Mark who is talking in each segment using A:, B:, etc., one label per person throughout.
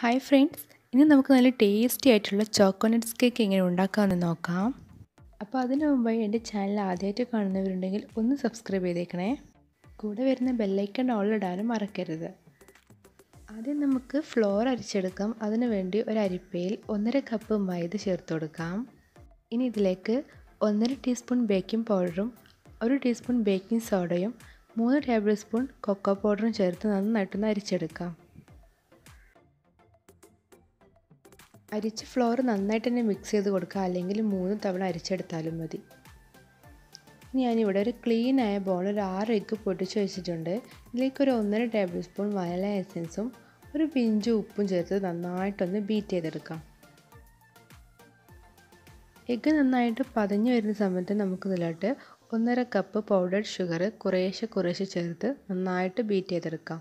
A: hi friends ഇനി നമുക്ക് നല്ല ടേസ്റ്റി ആയിട്ടുള്ള ചോക്കോനട്ട്സ് കേക്ക് എങ്ങനെ ഉണ്ടാക്കാമെന്ന് നോക്കാം അപ്പോൾ അതിനു മുമ്പായി എൻ്റെ ചാനൽ ആദ്യമായിട്ട് കാണുന്നവരുണ്ടെങ്കിൽ ഒന്ന് സബ്സ്ക്രൈബ് ചെയ്തേക്കണേ കൂടെ വരുന്ന ബെല്ലൈക്കൺ ഓൾ ഇടാനും മറക്കരുത് ആദ്യം നമുക്ക് ഫ്ലോർ അരിച്ചെടുക്കാം അതിനു വേണ്ടി ഒരു അരിപ്പയിൽ ഒന്നര കപ്പ് മൈദ ചേർത്ത് കൊടുക്കാം ഇനി ഇതിലേക്ക് ഒന്നര ടീസ്പൂൺ ബേക്കിംഗ് പൗഡറും ഒരു ടീസ്പൂൺ ബേക്കിംഗ് സോഡയും മൂന്ന് ടേബിൾ സ്പൂൺ കൊക്കോ പൗഡറും ചേർത്ത് നന്നായിട്ടൊന്ന് അരിച്ചെടുക്കാം അരിച്ച ഫ്ലോർ നന്നായിട്ട് തന്നെ മിക്സ് ചെയ്ത് കൊടുക്കുക അല്ലെങ്കിൽ മൂന്ന് തവണ അരിച്ചെടുത്താലും മതി ഞാനിവിടെ ഒരു ക്ലീൻ ആയ ബോൾ ഒരു ആറ് എഗ്ഗ് പൊട്ടിച്ച് വെച്ചിട്ടുണ്ട് ഇതിലേക്ക് ഒരു ഒന്നര ടേബിൾ സ്പൂൺ വനല എസൻസും ഒരു പിഞ്ച് ഉപ്പും ചേർത്ത് നന്നായിട്ടൊന്ന് ബീറ്റ് ചെയ്തെടുക്കാം എഗ്ഗ് നന്നായിട്ട് പതഞ്ഞു വരുന്ന സമയത്ത് നമുക്ക് ഇതിലോട്ട് ഒന്നര കപ്പ് പൗഡർഡ് ഷുഗർ കുറേശ്ശെ കുറേശ്ശെ ചേർത്ത് നന്നായിട്ട് ബീറ്റ് ചെയ്തെടുക്കാം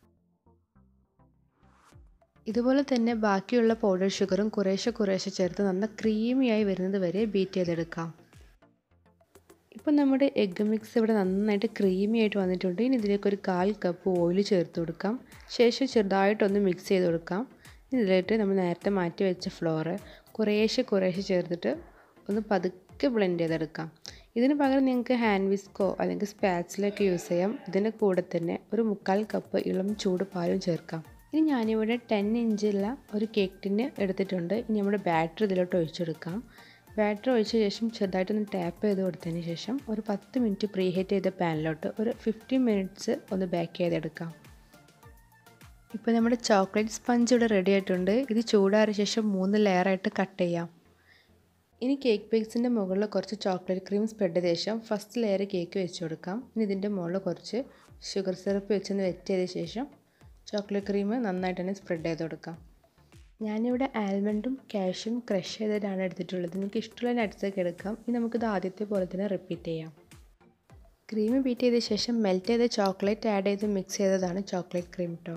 A: ഇതുപോലെ തന്നെ ബാക്കിയുള്ള പൗഡർ ഷുഗറും കുറേശ്ശെ കുറേശ്ശെ ചേർത്ത് നന്ന ക്രീമിയായി വരുന്നത് വരെ ബീറ്റ് ചെയ്തെടുക്കാം ഇപ്പോൾ നമ്മുടെ എഗ്ഗ് മിക്സ് ഇവിടെ നന്നായിട്ട് ക്രീമി ആയിട്ട് വന്നിട്ടുണ്ട് ഇനി ഇതിലേക്ക് ഒരു കാൽ കപ്പ് ഓയിൽ ചേർത്ത് കൊടുക്കാം ശേഷം ചെറുതായിട്ടൊന്ന് മിക്സ് ചെയ്ത് കൊടുക്കാം ഇതിലേക്ക് നമ്മൾ നേരത്തെ മാറ്റി വെച്ച ഫ്ലോറ് കുറേശ്ശെ കുറേശ്ശെ ചേർത്തിട്ട് ഒന്ന് പതുക്കെ ബ്ലെൻഡ് ചെയ്തെടുക്കാം ഇതിന് പകരം നിങ്ങൾക്ക് ഹാൻഡ് വിസ്കോ അല്ലെങ്കിൽ സ്പാച്ചിലൊക്കെ യൂസ് ചെയ്യാം ഇതിൻ്റെ കൂടെ തന്നെ ഒരു മുക്കാൽ കപ്പ് ഇളം ചൂട് പാലും ചേർക്കാം ഇനി ഞാനിവിടെ ടെൻ ഇഞ്ചുള്ള ഒരു കേക്ക് ടിന് എടുത്തിട്ടുണ്ട് ഇനി നമ്മുടെ ബാറ്റർ ഇതിലോട്ട് ഒഴിച്ചെടുക്കാം ബാറ്റർ ഒഴിച്ച ശേഷം ചെറുതായിട്ടൊന്ന് ടാപ്പ് ചെയ്ത് കൊടുത്തതിന് ശേഷം ഒരു പത്ത് മിനിറ്റ് പ്രീ ഹീറ്റ് ചെയ്ത പാനിലോട്ട് ഒരു ഫിഫ്റ്റീൻ മിനിറ്റ്സ് ഒന്ന് ബേക്ക് ചെയ്തെടുക്കാം ഇപ്പോൾ നമ്മുടെ ചോക്ലേറ്റ് സ്പഞ്ച് ഇവിടെ റെഡി ആയിട്ടുണ്ട് ഇത് ചൂടാറിയ ശേഷം മൂന്ന് ലെയറായിട്ട് കട്ട് ചെയ്യാം ഇനി കേക്ക് ബേക്സിൻ്റെ മുകളിൽ കുറച്ച് ചോക്ലേറ്റ് ക്രീം സ്പ്രെഡ് ചെയ്ത ശേഷം ഫസ്റ്റ് ലെയർ കേക്ക് വെച്ച് കൊടുക്കാം ഇനി ഇതിൻ്റെ മുകളിൽ കുറച്ച് ഷുഗർ സിറപ്പ് വെച്ചൊന്ന് വെറ്റ് ചെയ്ത ശേഷം ചോക്ലേറ്റ് ക്രീം നന്നായിട്ട് തന്നെ സ്പ്രെഡ് ചെയ്ത് കൊടുക്കാം ഞാനിവിടെ ആൽമണ്ടും കാഷ്യും ക്രഷ് ചെയ്തിട്ടാണ് എടുത്തിട്ടുള്ളത് നിങ്ങൾക്ക് ഇഷ്ടമുള്ള നട്ട്സൊക്കെ എടുക്കാം ഇനി നമുക്കിത് ആദ്യത്തെ പോലെ തന്നെ റിപ്പീറ്റ് ചെയ്യാം ക്രീം ബീറ്റ് ചെയ്ത ശേഷം മെൽറ്റ് ചെയ്ത ചോക്ലേറ്റ് ആഡ് ചെയ്ത് മിക്സ് ചെയ്തതാണ് ചോക്ലേറ്റ് ക്രീം കേട്ടോ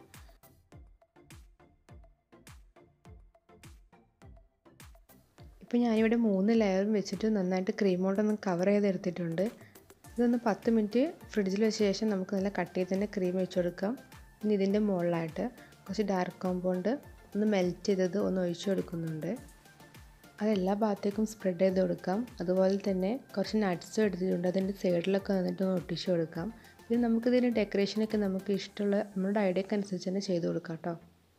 A: ഇപ്പോൾ ഞാനിവിടെ മൂന്ന് ലെയറും വെച്ചിട്ട് നന്നായിട്ട് ക്രീം കൊണ്ടൊന്ന് കവർ ചെയ്തെടുത്തിട്ടുണ്ട് ഇതൊന്ന് പത്ത് മിനിറ്റ് ഫ്രിഡ്ജിൽ വെച്ച ശേഷം നമുക്ക് നല്ല കട്ട് ചെയ്ത് തന്നെ ക്രീം വെച്ച് കൊടുക്കാം ഇനി ഇതിൻ്റെ മുകളിലായിട്ട് കുറച്ച് ഡാർക്ക് കോമ്പൗണ്ട് ഒന്ന് മെൽറ്റ് ചെയ്തത് ഒന്ന് ഒഴിച്ചു കൊടുക്കുന്നുണ്ട് അത് എല്ലാ ഭാഗത്തേക്കും സ്പ്രെഡ് ചെയ്ത് കൊടുക്കാം അതുപോലെ തന്നെ കുറച്ച് നട്ട്സും എടുത്തിട്ടുണ്ട് അതിൻ്റെ സൈഡിലൊക്കെ വന്നിട്ട് ഒന്ന് ഒട്ടിച്ചു കൊടുക്കാം പിന്നെ നമുക്കിതിന് ഡെക്കറേഷനൊക്കെ നമുക്ക് ഇഷ്ടമുള്ള നമ്മുടെ ഐഡിയക്ക് അനുസരിച്ച് തന്നെ ചെയ്ത് കൊടുക്കാം കേട്ടോ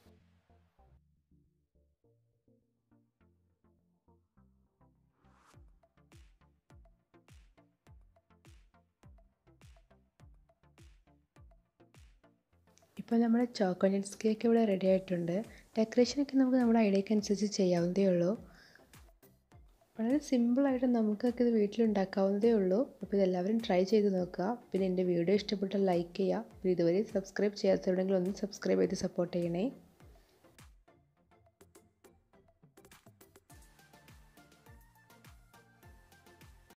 A: ഇപ്പോൾ നമ്മുടെ ചോക്കോനട്ട്സ് കേക്ക് ഇവിടെ റെഡി ആയിട്ടുണ്ട് ഡെക്കറേഷനൊക്കെ നമുക്ക് നമ്മുടെ ഐഡിയക്ക് അനുസരിച്ച് ചെയ്യാവുന്നതേ ഉള്ളൂ വളരെ സിമ്പിളായിട്ട് നമുക്കൊക്കെ ഇത് വീട്ടിലുണ്ടാക്കാവുന്നതേ ഉള്ളൂ അപ്പോൾ ഇതെല്ലാവരും ട്രൈ ചെയ്ത് നോക്കുക പിന്നെ എൻ്റെ വീഡിയോ ഇഷ്ടപ്പെട്ടാൽ ലൈക്ക് ചെയ്യുക പിന്നെ ഇതുവരെ സബ്സ്ക്രൈബ് ചെയ്യാത്തവരുണ്ടെങ്കിൽ ഒന്ന് സബ്സ്ക്രൈബ് ചെയ്ത് സപ്പോർട്ട് ചെയ്യണേ